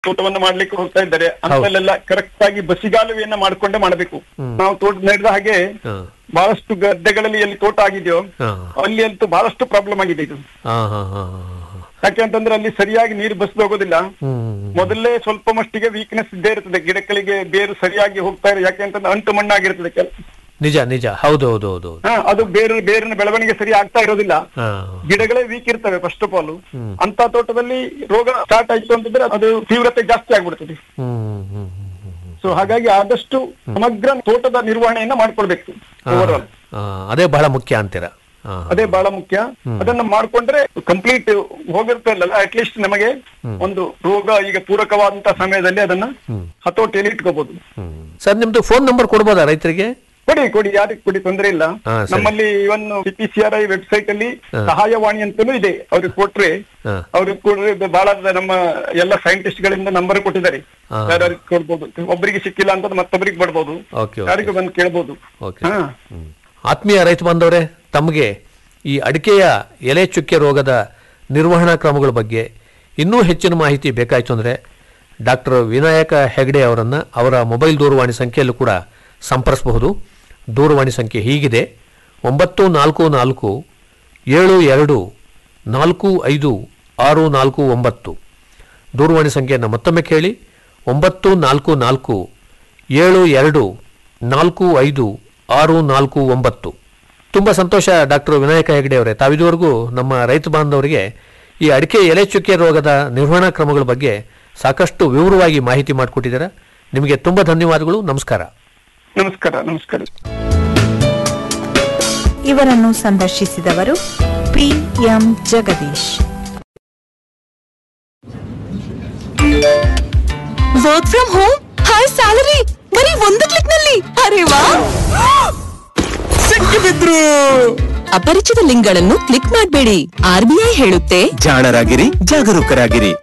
ತೋಟವನ್ನ ಮಾಡ್ಲಿಕ್ಕೆ ಹೋಗ್ತಾ ಇದ್ದಾರೆ ಅಂತಲ್ಲೆಲ್ಲ ಕರೆಕ್ಟ್ ಆಗಿ ಬಸಿಗಾಲುವೆಯನ್ನ ಮಾಡ್ಕೊಂಡೇ ಮಾಡಬೇಕು ನಾವು ತೋಟ ನಡೆದ ಹಾಗೆ ಹಾ. ಬಹಳಷ್ಟು ಗದ್ದೆಗಳಲ್ಲಿ ಎಲ್ಲಿ ತೋಟ ಆಗಿದೆಯೋ ಹಾ. ಅಲ್ಲಿ ಅಂತೂ ಬಹಳಷ್ಟು ಪ್ರಾಬ್ಲಮ್ ಆಗಿದೆ ಇದು ಹಾ ಹಾ ಹಾ ಹಾ, ಹಾ. ಯಾಕೆ ಅಂತಂದ್ರೆ ಅಲ್ಲಿ ಸರಿಯಾಗಿ ನೀರು ಬಸ್ದು ಹೋಗೋದಿಲ್ಲ ಹ್ಮ್ ಮೊದಲೇ ಸ್ವಲ್ಪ ಮಟ್ಟಿಗೆ ವೀಕ್ನೆಸ್ ಇದ್ದೇ ಇರ್ತದೆ ಗಿಡಗಳಿಗೆ ಬೇರು ಸರಿಯಾಗಿ ಹೋಗ್ತಾ ಇರೋ ಯಾಕೆ ಅಂತಂದ್ರೆ ಅಂಟು ಮಣ್ಣಾಗಿರ್ತದೆ ಕೆಲ ನಿಜ ನಿಜ ಹೌದು ಹೌದು ಹೌದು ಹೌದು ಹಾ ಅದು ಬೇರೆ ಬೇರಿನ ಬೆಳವಣಿಗೆ ಸರಿ ಆಗ್ತಾ ಇರೋದಿಲ್ಲ ಹಾ ಗಿಡಗಳೇ ವೀಕ್ ಇರ್ತವೆ ಫಸ್ಟ್ ಆಫ್ ಆಲ್ ಅಂತ ತೋಟದಲ್ಲಿ ರೋಗ ಸ್ಟಾರ್ಟ್ ಆಯ್ತು ಅಂತಂದ್ರೆ ಅದು ತೀವ್ರತೆ ಜಾಸ್ತಿ ಆಗ್ಬಿಡ್ತದೆ ಹ್ಮ್ ಹ್ಮ್ ಹ್ಮ್ ಹ್ಮ್ ಹ್ಮ್. ಸೊ ಹಾಗಾಗಿ ಆದಷ್ಟು ಸಮಗ್ರ ತೋಟದ ನಿರ್ವಹಣೆಯನ್ನ ಮಾಡ್ಕೊಳ್ಬೇಕು ಓವರ್ ಆಲ್ ಆ, ಅದೇ ಬಹಳ ಮುಖ್ಯ ಅಂತೀರ ಹಾ, ಹಾ. ಅದೇ ಬಹಳ ಮುಖ್ಯ ಅದನ್ನ ಮಾಡ್ಕೊಂಡ್ರೆ ಕಂಪ್ಲೀಟ್ ಹೋಗಿರ್ತಲ್ಲ ಅಟ್ ಲೀಸ್ಟ್ ನಮಗೆ ಒಂದು ರೋಗ ಈಗ ಪೂರಕವಾದಂತ ಸಮಯದಲ್ಲಿ ಅದನ್ನ ಹತೋಟಿಯಲ್ಲಿ ಇಟ್ಕೋಬಹುದು ಹ್ಮ್. ಸರ್ ನಿಮ್ದು ಫೋನ್ ನಂಬರ್ ಕೊಡ್ಬೋದಾ ರೈತರಿಗೆ ಕೊಡಿ ಕೊಡಿ ಯಾರಿಗೆ ಕೊಡಿ ತೊಂದರೆ ಇಲ್ಲ ಹಾ, ಸರಿ. ನಮ್ಮಲ್ಲಿ ಇವನ್ C C R I website ಅಲ್ಲಿ ಸಹಾಯವಾಣಿ ಅಂತಾನೂ ಇದೆ ಅವ್ರಿಗೆ ಕೊಟ್ರೆ ಹಾ. ಅವ್ರಿಗೆ ಕೊಡ್ರೆ ಬಹಳ ನಮ್ಮ ಎಲ್ಲ ಸೈಂಟಿಸ್ಟ್ ಗಳಿಂದ ನಂಬರ್ ಕೊಟ್ಟಿದ್ದಾರೆ ಹಾ. ಯಾರ್ಯಾರಿಗೆ ಕೊಡ್ಬೋದು ಒಬ್ಬರಿಗೆ ಸಿಕ್ಕಿಲ್ಲ ಅಂತ ಮತ್ತೊಬ್ಬರಿಗೆ ಕೊಡ್ಬೋದು ಓಕೆ ಓಕೆ ಯಾರಿಗೂ ಬಂದು ಕೇಳ್ಬೋದು ಓಕೆ ಹಾ ಹ್ಮ್. ಆತ್ಮೀಯ ರೈತ ಬಾಂಧವರೇ ತಮಗೆ ಈ ಅಡಿಕೆಯ ಎಲೆ ಚುಕ್ಕೆ ರೋಗದ ನಿರ್ವಹಣಾ ಕ್ರಮಗಳ ಬಗ್ಗೆ ಇನ್ನೂ ಹೆಚ್ಚಿನ ಮಾಹಿತಿ ಬೇಕಾಯಿತು ಅಂದರೆ ಡಾಕ್ಟರ್ ವಿನಾಯಕ ಹೆಗಡೆ ಅವರನ್ನು ಅವರ ಮೊಬೈಲ್ ದೂರವಾಣಿ ಸಂಖ್ಯೆಯಲ್ಲೂ ಕೂಡ ಸಂಪರ್ಸಬಹುದು ದೂರವಾಣಿ ಸಂಖ್ಯೆ ಹೀಗಿದೆ ಒಂಬತ್ತು ನಾಲ್ಕು ನಾಲ್ಕು ಏಳು ಎರಡು ನಾಲ್ಕು ಐದು ಆರು ನಾಲ್ಕು ಒಂಬತ್ತು ದೂರವಾಣಿ ಸಂಖ್ಯೆಯನ್ನು ಮತ್ತೊಮ್ಮೆ ಕೇಳಿ ಒಂಬತ್ತು ನಾಲ್ಕು ನಾಲ್ಕು ಏಳು ಎರಡು ನಾಲ್ಕು ಐದು ಆರು ನಾಲ್ಕು ಒಂಬತ್ತು ತುಂಬ ಸಂತೋಷ ಡಾಕ್ಟರ್ ವಿನಾಯಕ ಹೆಗಡೆ ಅವರೇ ತಾವಿದುವರೆಗೂ ನಮ್ಮ ರೈತ ಬಾಂಧವರಿಗೆ ಈ ಅಡಿಕೆ ಎಲೆ ಚುಕ್ಕೆ ರೋಗದ ನಿರ್ವಹಣಾ ಕ್ರಮಗಳ ಬಗ್ಗೆ ಸಾಕಷ್ಟು ವಿವರವಾಗಿ ಮಾಹಿತಿ ಮಾಡಿಕೊಟ್ಟಿದ್ದೀರಾ ನಿಮಗೆ ತುಂಬ ಧನ್ಯವಾದಗಳು ನಮಸ್ಕಾರ ನಮಸ್ಕಾರ ನಮಸ್ಕಾರ ಇವರನ್ನು ಸಂದರ್ಶಿಸಿದವರು P M Jagadish work from home high salary ಬರೀ ಒಂದು ಕ್ಲಿಕ್ ನಲ್ಲಿ ಅರೆ ವಾ ಸಿಕ್ಕಿಬಿದ್ರು ಅಪರಿಚಿತ ಲಿಂಕ್ಗಳನ್ನು ಕ್ಲಿಕ್ ಮಾಡಬೇಡಿ ಆರ್ಬಿಐ ಹೇಳುತ್ತೆ ಜಾಣರಾಗಿರಿ ಜಾಗರೂಕರಾಗಿರಿ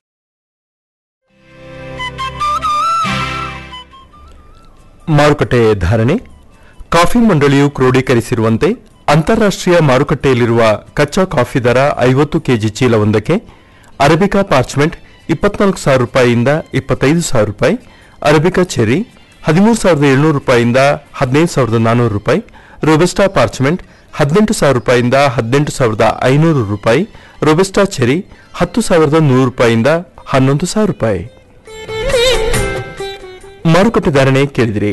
ಮಾರುಕಟ್ಟೆ ಧಾರಣೆ ಕಾಫಿ ಮಂಡಳಿಯು ಕ್ರೋಢೀಕರಿಸಿರುವಂತೆ ಅಂತಾರಾಷ್ಟ್ರೀಯ ಮಾರುಕಟ್ಟೆಯಲ್ಲಿರುವ ಕಚ್ಚಾ ಕಾಫಿ ದರ ಐವತ್ತು ಕೆಜಿ ಚೀಲವೊಂದಕ್ಕೆ ಅರಬಿಕಾ ಪಾರ್ಚ್ಮೆಂಟ್ ಇಪ್ಪತ್ನಾಲ್ಕು ಸಾವಿರ ರೂಪಾಯಿಯಿಂದ ಇಪ್ಪತ್ತೈದು ಸಾವಿರ ರೂಪಾಯಿ ಅರಬಿಕಾ ಚೆರಿ ಹದಿಮೂರು ಸಾವಿರದ ಏಳ್ನೂರು ರೂಪಾಯಿಯಿಂದ ಹದಿನೈದು ಸಾವಿರದ ನಾನ್ನೂರು ರೂಪಾಯಿ ರೋಬೆಸ್ಟಾ ಪಾರ್ಚ್ಮೆಂಟ್ ಹದಿನೆಂಟು ಸಾವಿರ ರೂಪಾಯಿಯಿಂದ ಹದಿನೆಂಟು ಸಾವಿರದ ಐನೂರು ರೂಪಾಯಿ ರೋಬೆಸ್ಟಾ ಚೆರಿ ಹತ್ತು ಸಾವಿರದ ನೂರು ರೂಪಾಯಿಯಿಂದ ಹನ್ನೊಂದು ಸಾವಿರ ರೂಪಾಯಿ ಮಾರುಕಟ್ಟೆ ಧಾರಣೆ ಕೇಳಿದಿರಿ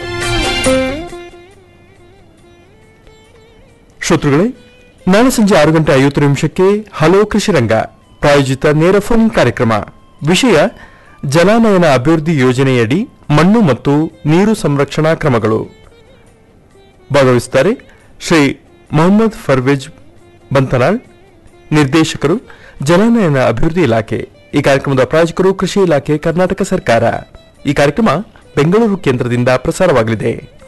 ಶ್ರೋತೃಗಳೇ ನಾಳೆ ಸಂಜೆ ಆರು ಗಂಟೆ ಐವತ್ತು ನಿಮಿಷಕ್ಕೆ ಹಲೋ ಕೃಷಿ ರಂಗ ಪ್ರಾಯೋಜಿತ ನೇರ ಫೋನ್ ಕಾರ್ಯಕ್ರಮ ವಿಷಯ ಜಲಾನಯನ ಅಭಿವೃದ್ಧಿ ಯೋಜನೆಯಡಿ ಮಣ್ಣು ಮತ್ತು ನೀರು ಸಂರಕ್ಷಣಾ ಕ್ರಮಗಳು ಭಾಗವಹಿಸುತ್ತಾರೆ ಶ್ರೀ ಮೊಹಮ್ಮದ್ ಫರ್ವೇಜ್ ಬಂತನಾಳ್ ನಿರ್ದೇಶಕರು ಜಲಾನಯನ ಅಭಿವೃದ್ಧಿ ಇಲಾಖೆ ಈ ಕಾರ್ಯಕ್ರಮದ ಪ್ರಾಯೋಜಕರು ಕೃಷಿ ಇಲಾಖೆ ಕರ್ನಾಟಕ ಸರ್ಕಾರ ಈ ಕಾರ್ಯಕ್ರಮ ಬೆಂಗಳೂರು ಕೇಂದ್ರದಿಂದ ಪ್ರಸಾರವಾಗಲಿದೆ